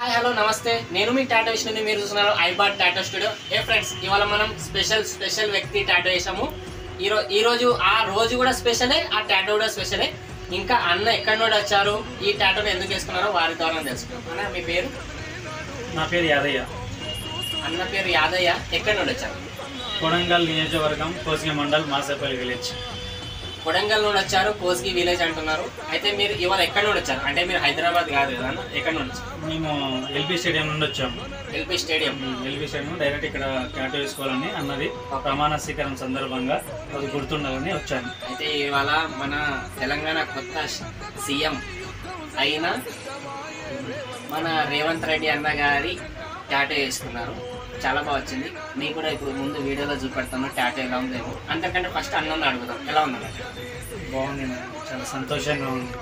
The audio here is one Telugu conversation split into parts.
హాయ్ హలో నమస్తే నేను మీ టాటో విష్ణుని మీరు చూస్తున్నారు ఐబాట్ టాటో స్టూడియో ఏ ఫ్రెండ్స్ ఇవాళ మనం స్పెషల్ స్పెషల్ వ్యక్తి టాటో వేసాము ఈరో ఈ రోజు ఆ రోజు కూడా స్పెషలే ఆ టాటో కూడా స్పెషలే ఇంకా అన్న ఎక్కడి నుండి వచ్చారు ఈ టాటోని ఎందుకు వేసుకున్నారో వారి ద్వారా తెలుసుకున్నాం అన్న మీ పేరు నా పేరు యాదయ్య అన్న పేరు యాదయ్య ఎక్కడి నుండి వచ్చారు కొడంగల్ నియోజకవర్గం కోసిగ మండల్ మాసేపల్లి విలేజ్ కొడంగల్ నుండి వచ్చారు కోస్గి విలేజ్ అంటున్నారు అయితే మీరు ఇవాళ ఎక్కడి నుండి వచ్చారు అంటే మీరు హైదరాబాద్ కాదు కదా అన్న ఎక్కడి నుండి వచ్చారు మేము ఎల్పి స్టేడియం నుండి వచ్చాము LP stadium LP stadium direct ఇక్కడ ట్యాటూ వేసుకోవాలని అన్నది ప్రమాణ స్వీకారం సందర్భంగా అది గుర్తుండాలని వచ్చాను అయితే ఇవాళ మన తెలంగాణ కొత్త సీఎం అయిన మన రేవంత్ రెడ్డి అన్న గారి టాటో వేసుకున్నారు చాలా బాగా వచ్చింది మీకు కూడా ఇప్పుడు ముందు వీడియోలో చూపెడతాను టాటో ఎలా ఉందేమో అంతకంటే ఫస్ట్ అన్నం అడుగుదాం ఎలా ఉందన్న బాగుంది నాకు. చాలా సంతోషంగా ఉంది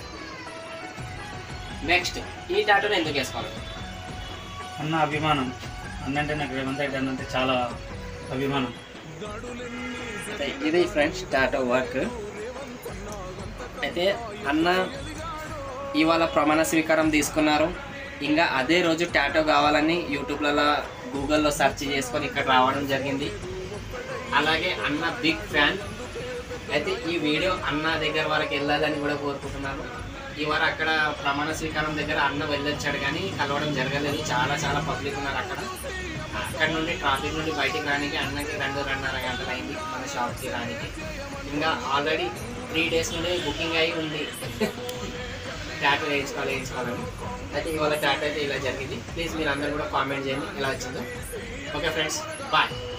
నెక్స్ట్ ఈ టాటోని ఎందుకు వేసుకోవాలి అన్న అభిమానం అన్నంటే నాకు రేవంత్ రెడ్డి అన్నంటే చాలా అభిమానం అయితే ఇది ఫ్రెండ్స్ టాటో వర్క్ అయితే అన్న ఇవాళ ప్రమాణ స్వీకారం తీసుకున్నారు ఇంకా అదే రోజు టాటో కావాలని యూట్యూబ్లలో గూగుల్లో సెర్చ్ చేసుకొని ఇక్కడ రావడం జరిగింది అలాగే అన్న బిగ్ ఫ్యాన్ అయితే ఈ వీడియో అన్న దగ్గర వరకు వెళ్ళాలని కూడా కోరుకుంటున్నాను ఇవాళ అక్కడ ప్రమాణ స్వీకారం దగ్గర అన్న వెళ్ళొచ్చాడు కానీ కలవడం జరగలేదు చాలా చాలా పబ్లిక్ ఉన్నారు అక్కడ అక్కడ నుండి ట్రాఫిక్ నుండి బయటికి రానికి అన్నకి రెండు రెండున్నర గంటలు అయింది మన షాప్కి రానికి ఇంకా ఆల్రెడీ త్రీ డేస్ నుండి బుకింగ్ అయి ఉంది ట్యాటో వేయించుకోవాలి వేయించుకోవాలని అయితే ఇవాళ ట్యాటో అయితే ఇలా జరిగింది ప్లీజ్ మీరు అందరూ కూడా కామెంట్ చేయండి ఎలా వచ్చిందో ఓకే ఫ్రెండ్స్ బాయ్